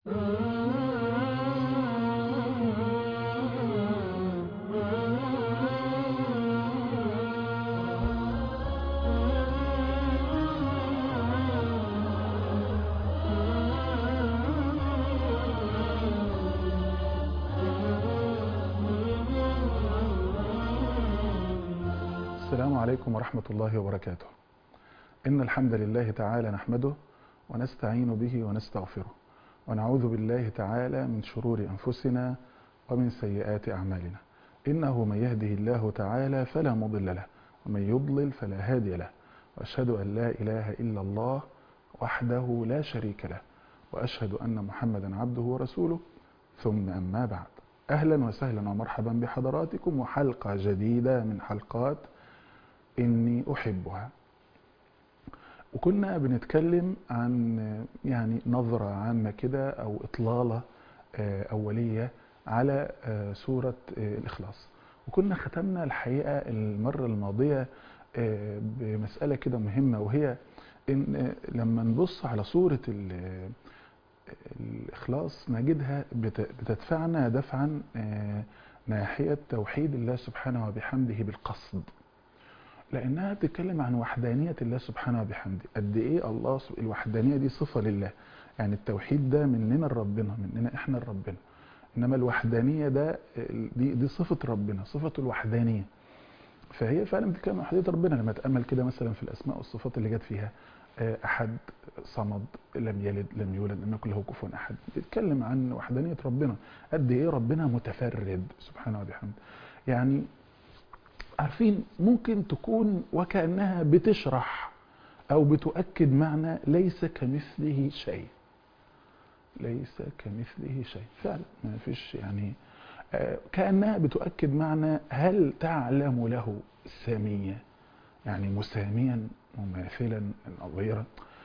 السلام عليكم ورحمة الله وبركاته إن الحمد لله تعالى نحمده ونستعين به ونستغفره ونعوذ بالله تعالى من شرور أنفسنا ومن سيئات أعمالنا إنه من يهده الله تعالى فلا مضل له ومن يضلل فلا هادي له وأشهد أن لا إله إلا الله وحده لا شريك له وأشهد أن محمدا عبده ورسوله ثم أما بعد أهلا وسهلا ومرحبا بحضراتكم وحلقة جديدة من حلقات إني أحبها وكنا بنتكلم عن يعني نظرة عامة كده أو إطلالة أولية على سورة الإخلاص وكنا ختمنا الحقيقة المرة الماضية بمسألة كده مهمة وهي إن لما نبص على سورة الإخلاص نجدها بتدفعنا دفعا ناحية توحيد الله سبحانه وبحمده بالقصد لانها بتتكلم عن وحدانيه الله سبحانه وبحمده قد ايه الله الوحدانيه دي صفه لله يعني التوحيد ده مننا لربنا مننا احنا لربنا انما الوحدانيه ده دي دي صفه ربنا صفه الوحدانيه فهي فعلا بتتكلم عن وحدانيه ربنا لما تامل كده مثلا في الاسماء والصفات اللي جت فيها احد صمد لم يلد لم يولد لم يكن له كفوا احد بتتكلم عن وحدانيه ربنا قد ايه ربنا متفرد سبحانه وبحمده يعني عارفين ممكن تكون وكأنها بتشرح أو بتؤكد معنى ليس كمثله شيء ليس كمثله شيء فعلا ما فيش يعني كأنها بتؤكد معنى هل تعلم له سامية يعني مساميا مماثلا نظيرا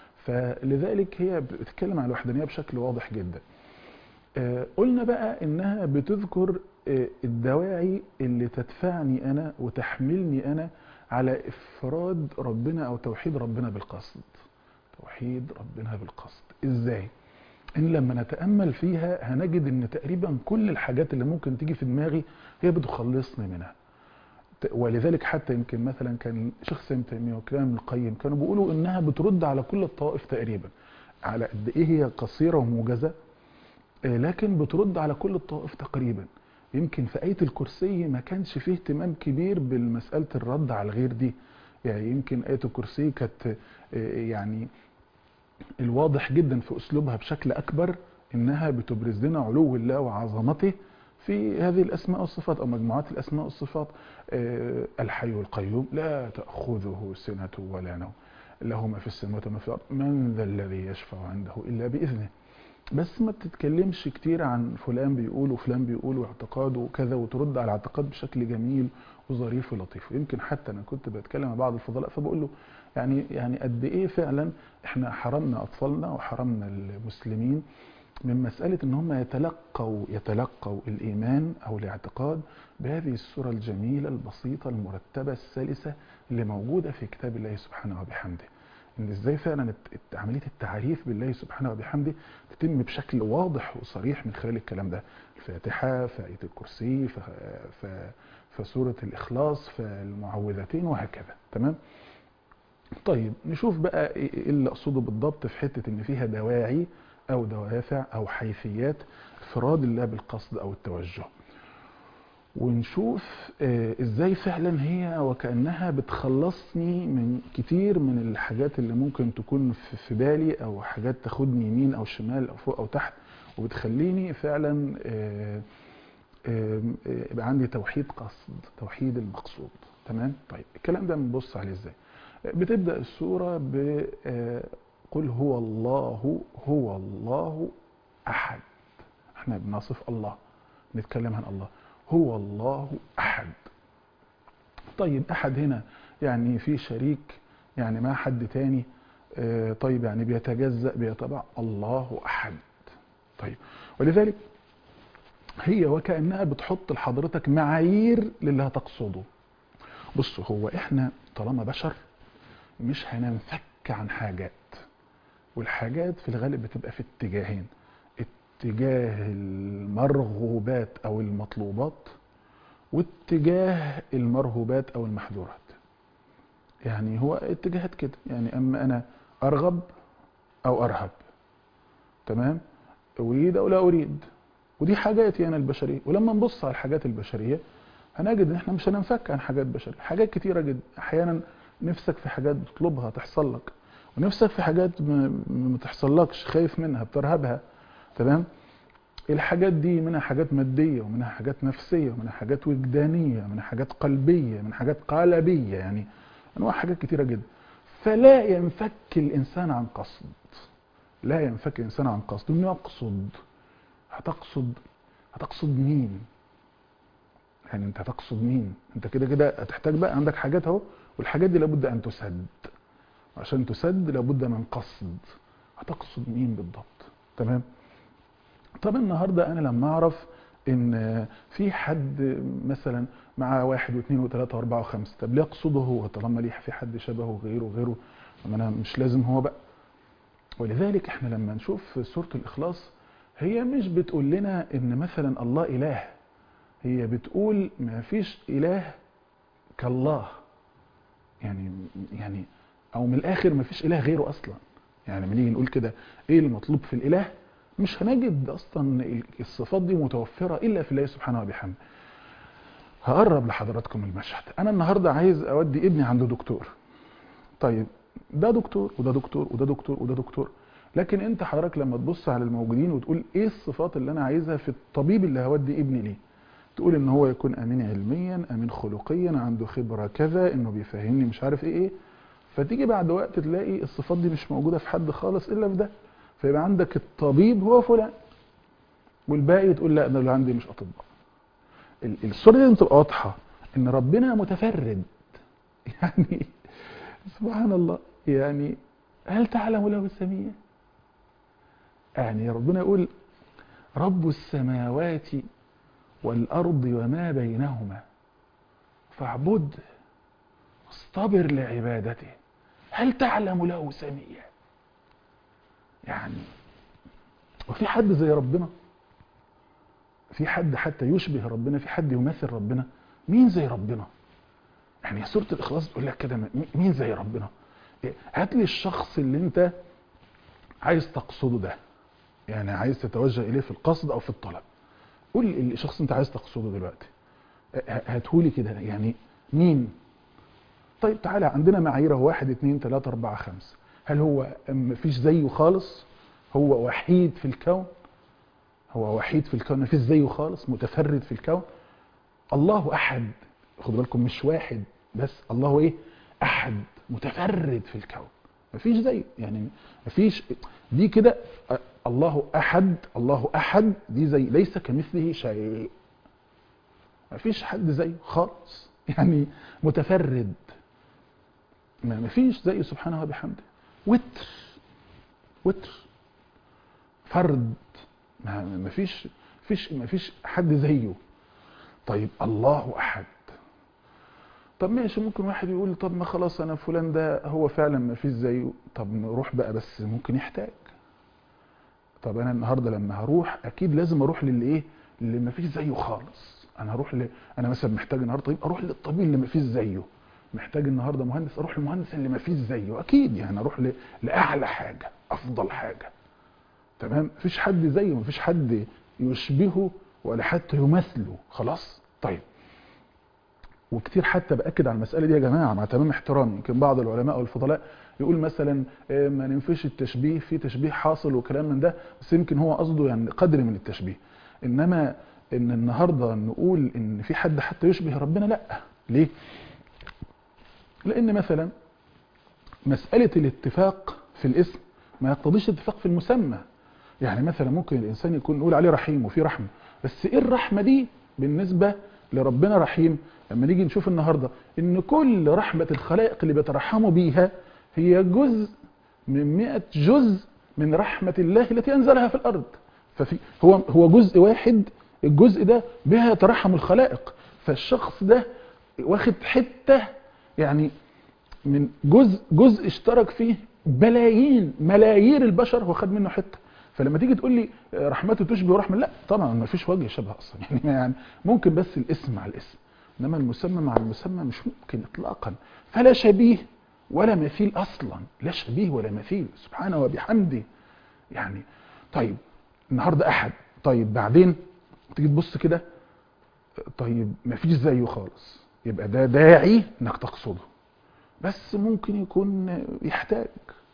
فلذلك هي بتتكلم عن الوحدانية بشكل واضح جدا قلنا بقى انها بتذكر الدواعي اللي تدفعني انا وتحملني انا على افراد ربنا او توحيد ربنا بالقصد توحيد ربنا بالقصد ازاي ان لما نتامل فيها هنجد ان تقريبا كل الحاجات اللي ممكن تيجي في دماغي هي بتخلصني منها ولذلك حتى يمكن مثلا كان شيخ ابن تيميه وكلام ابن القيم كانوا بيقولوا انها بترد على كل الطوائف تقريبا على قد ايه هي قصيره وموجزه لكن بترد على كل الطوائف تقريبا يمكن في آية الكرسي ما كانش فيه اهتمام كبير بالمسألة الرد على الغير دي يعني يمكن آية الكرسي كانت يعني الواضح جدا في أسلوبها بشكل أكبر إنها بتبرز لنا علو الله وعظمته في هذه الأسماء والصفات أو مجموعات الأسماء والصفات الحي القيوم لا تأخذه سنة ولا نوم له ما في السماوات وما في الأرض من ذا الذي يشفع عنده إلا بإذنه بس ما بتتكلمش كتير عن فلان بيقول وفلان بيقول واعتقاده وكذا وترد على الاعتقاد بشكل جميل وظريف ولطيف ويمكن حتى انا كنت بتكلم مع بعض الفضلاء فبقول له يعني يعني قد ايه فعلا احنا حرمنا اطفالنا وحرمنا المسلمين من مسألة ان هم يتلقوا يتلقوا الايمان او الاعتقاد بهذه الصورة الجميلة البسيطة المرتبة السلسة اللي موجودة في كتاب الله سبحانه وبحمده ان ازاي فعلا عمليه التعريف بالله سبحانه وبحمده تتم بشكل واضح وصريح من خلال الكلام ده الفاتحه في ايه الكرسي في في سوره الاخلاص في المعوذتين وهكذا تمام طيب نشوف بقى ايه اللي اقصده بالضبط في حته ان فيها دواعي او دوافع او حيثيات افراد الله بالقصد او التوجه ونشوف ازاي فعلا هي وكانها بتخلصني من كتير من الحاجات اللي ممكن تكون في بالي او حاجات تاخدني يمين او شمال او فوق او تحت وبتخليني فعلا يبقى عندي توحيد قصد توحيد المقصود تمام طيب الكلام ده بنبص عليه ازاي بتبدا السوره ب قل هو الله هو الله احد احنا بنصف الله نتكلم عن الله هو الله أحد طيب أحد هنا يعني في شريك يعني ما حد تاني طيب يعني بيتجزأ بيتبع الله أحد طيب ولذلك هي وكأنها بتحط لحضرتك معايير للي هتقصده بصوا هو احنا طالما بشر مش هننفك عن حاجات والحاجات في الغالب بتبقى في اتجاهين اتجاه المرغوبات او المطلوبات واتجاه المرهوبات او المحظورات يعني هو اتجاهات كده يعني اما انا ارغب او ارهب تمام اريد او لا اريد ودي حاجاتي انا البشريه ولما نبص على الحاجات البشريه هنجد ان احنا مش هننفك عن حاجات بشريه حاجات كتيره جدا احيانا نفسك في حاجات بتطلبها تحصل لك ونفسك في حاجات ما ما تحصلكش خايف منها بترهبها تمام الحاجات دي منها حاجات مادية ومنها حاجات نفسية ومنها حاجات وجدانية ومنها حاجات قلبية من حاجات قالبية يعني أنواع حاجات كتيرة جدا فلا ينفك الإنسان عن قصد لا ينفك الإنسان عن قصد إنه يقصد هتقصد هتقصد مين يعني انت هتقصد مين انت كده كده هتحتاج بقى عندك حاجات اهو والحاجات دي لابد ان تسد عشان تسد لابد من قصد هتقصد مين بالضبط تمام طب النهارده انا لما اعرف ان في حد مثلا معاه واحد واثنين وثلاثة واربعة وخمسة طب ليه اقصده هو طالما ليه في حد شبهه غيره غيره طب انا مش لازم هو بقى ولذلك احنا لما نشوف سورة الاخلاص هي مش بتقول لنا ان مثلا الله اله هي بتقول ما فيش اله كالله يعني يعني او من الاخر ما فيش اله غيره اصلا يعني لما نيجي نقول كده ايه المطلوب في الاله مش هنجد اصلا الصفات دي متوفره الا في الله سبحانه وبحمده هقرب لحضراتكم المشهد انا النهارده عايز اودي ابني عند دكتور طيب ده دكتور وده دكتور وده دكتور وده دكتور لكن انت حضرتك لما تبص على الموجودين وتقول ايه الصفات اللي انا عايزها في الطبيب اللي هودي ابني ليه تقول ان هو يكون امين علميا امين خلقيا عنده خبره كذا انه بيفهمني مش عارف ايه ايه فتيجي بعد وقت تلاقي الصفات دي مش موجوده في حد خالص الا في ده فيبقى عندك الطبيب هو فلان والباقي تقول لا ده اللي عندي مش اطباء الصوره دي تبقى واضحه ان ربنا متفرد يعني سبحان الله يعني هل تعلم له السميع يعني ربنا يقول رب السماوات والارض وما بينهما فاعبد واصطبر لعبادته هل تعلم له سميع يعني وفي حد زي ربنا في حد حتى يشبه ربنا في حد يمثل ربنا مين زي ربنا يعني سورة الإخلاص تقول لك كده مين زي ربنا هات لي الشخص اللي انت عايز تقصده ده يعني عايز تتوجه إليه في القصد أو في الطلب قول لي الشخص انت عايز تقصده دلوقتي هاتهولي كده يعني مين طيب تعالى عندنا معايير واحد اتنين تلاتة اربعة خمسة هل هو مفيش زيه خالص هو وحيد في الكون هو وحيد في الكون مفيش زيه خالص متفرد في الكون الله احد خدوا بالكم مش واحد بس الله ايه احد متفرد في الكون مفيش زيه يعني مفيش دي كده الله احد الله احد دي زي ليس كمثله شيء مفيش حد زيه خالص يعني متفرد ما مفيش زيه سبحانه وبحمده وتر وتر فرد ما مفيش فيش مفيش حد زيه طيب الله احد طب ماشي ممكن واحد يقول طب ما خلاص انا فلان ده هو فعلا ما فيش زيه طب نروح بقى بس ممكن يحتاج طب انا النهارده لما هروح اكيد لازم اروح للي ايه اللي ما فيش زيه خالص انا هروح ل... انا مثلا محتاج النهارده طبيب اروح للطبيب اللي ما فيش زيه محتاج النهارده مهندس اروح للمهندس اللي ما فيش زيه اكيد يعني اروح ل... لاعلى حاجه افضل حاجه تمام مفيش حد زيه مفيش حد يشبهه ولا حتى يمثله خلاص طيب وكتير حتى باكد على المساله دي يا جماعه مع تمام احترامي يمكن بعض العلماء والفضلاء يقول مثلا ما ننفيش التشبيه في تشبيه حاصل وكلام من ده بس يمكن هو قصده يعني قدر من التشبيه انما ان النهارده نقول ان في حد حتى يشبه ربنا لا ليه لان مثلا مساله الاتفاق في الاسم ما يقتضيش اتفاق في المسمى يعني مثلا ممكن الانسان يكون نقول عليه رحيم وفي رحمه بس ايه الرحمه دي بالنسبه لربنا رحيم لما نيجي نشوف النهارده ان كل رحمه الخلائق اللي بيترحموا بيها هي جزء من 100 جزء من رحمه الله التي انزلها في الارض ففي هو هو جزء واحد الجزء ده بها يترحم الخلائق فالشخص ده واخد حته يعني من جزء جزء اشترك فيه بلايين ملايير البشر هو خد منه حته فلما تيجي تقول لي رحمته تشبه رحمه لا طبعا ما فيش وجه شبه اصلا يعني يعني ممكن بس الاسم مع الاسم انما المسمى مع المسمى مش ممكن اطلاقا فلا شبيه ولا مثيل اصلا لا شبيه ولا مثيل سبحانه وبحمده يعني طيب النهارده احد طيب بعدين تيجي تبص كده طيب ما فيش زيه خالص يبقى ده داعي انك تقصده بس ممكن يكون يحتاج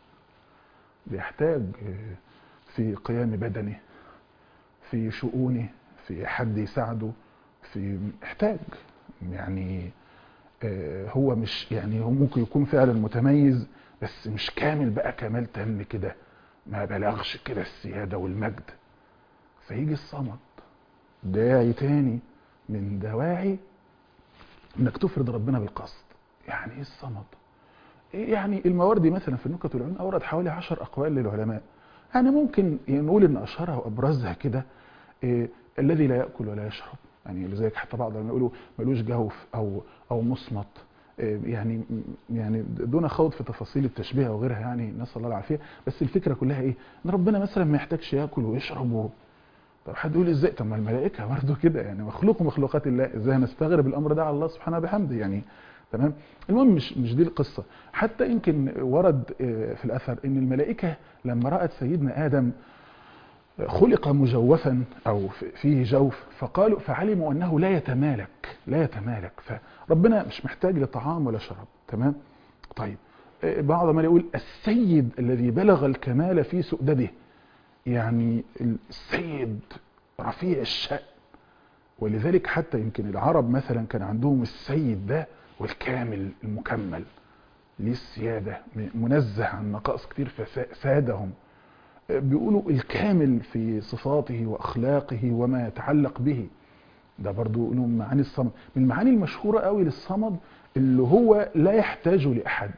بيحتاج في قيام بدنه في شؤونه في حد يساعده في احتاج يعني هو مش يعني هو ممكن يكون فعلا متميز بس مش كامل بقى كمال تام كده ما بلغش كده السيادة والمجد فيجي الصمد داعي تاني من دواعي انك تفرض ربنا بالقصد يعني ايه الصمد يعني المواردي مثلا في النكت والعلوم اورد حوالي عشر اقوال للعلماء يعني ممكن نقول ان اشهرها وابرزها كده إيه الذي لا ياكل ولا يشرب يعني لذلك حتى بعض العلماء يقولوا ملوش جوف او او مصمت إيه يعني يعني دون خوض في تفاصيل التشبيه او غيرها يعني نسال الله العافيه بس الفكره كلها ايه ان ربنا مثلا ما يحتاجش ياكل ويشرب و... طب حد يقول ازاي طب ما الملائكه برضه كده يعني مخلوق مخلوقات الله ازاي هنستغرب الامر ده على الله سبحانه وبحمده يعني تمام المهم مش مش دي القصه حتى يمكن ورد في الاثر ان الملائكه لما رات سيدنا ادم خلق مجوفا او فيه جوف فقالوا فعلموا انه لا يتمالك لا يتمالك فربنا مش محتاج لطعام ولا شراب تمام طيب بعض ما يقول السيد الذي بلغ الكمال في سؤدده يعني السيد رفيع الشأن ولذلك حتى يمكن العرب مثلا كان عندهم السيد ده والكامل المكمل ليه السيادة منزه عن نقائص كتير فسادهم بيقولوا الكامل في صفاته وأخلاقه وما يتعلق به ده برضو لهم معاني الصمد من المعاني المشهورة قوي للصمد اللي هو لا يحتاج لأحد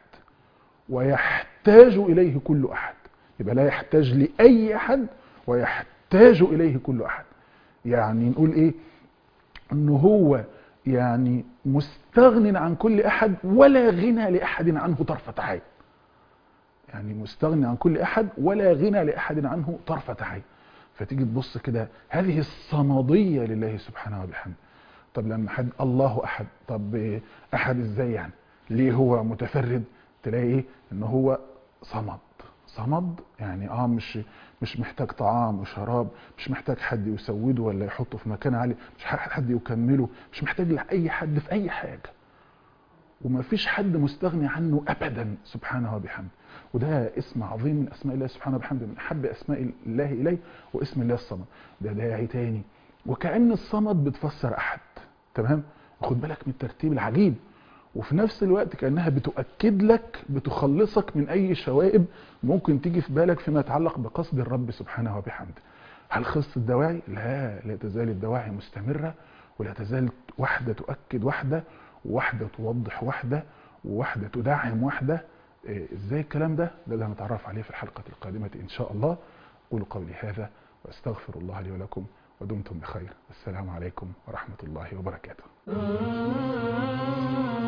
ويحتاج إليه كل أحد يبقى لا يحتاج لأي أحد ويحتاج إليه كل أحد يعني نقول إيه إنه هو يعني مستغن عن كل أحد ولا غنى لأحد عنه طرفة عين يعني مستغني عن كل أحد ولا غنى لأحد عنه طرفة عين فتيجي تبص كده هذه الصمدية لله سبحانه وبحمده طب لما حد الله أحد طب أحد إزاي يعني ليه هو متفرد تلاقي إيه إن هو صمد صمد يعني اه مش مش محتاج طعام وشراب مش محتاج حد يسوده ولا يحطه في مكان عالي مش حد يكمله مش محتاج لاي حد في اي حاجه وما فيش حد مستغني عنه ابدا سبحانه وبحمده وده اسم عظيم من اسماء الله سبحانه وبحمده من احب اسماء الله اليه واسم الله الصمد ده داعي تاني وكأن الصمد بتفسر احد تمام وخد بالك من الترتيب العجيب وفي نفس الوقت كأنها بتؤكد لك بتخلصك من أي شوائب ممكن تيجي في بالك فيما يتعلق بقصد الرب سبحانه وبحمده هل خلص الدواعي؟ لا لا تزال الدواعي مستمرة ولا تزال واحدة تؤكد واحدة وواحدة توضح واحدة وواحدة تدعم واحدة إيه ازاي الكلام ده؟ ده اللي هنتعرف عليه في الحلقة القادمة إن شاء الله قولوا قولي هذا وأستغفر الله لي ولكم ودمتم بخير السلام عليكم ورحمة الله وبركاته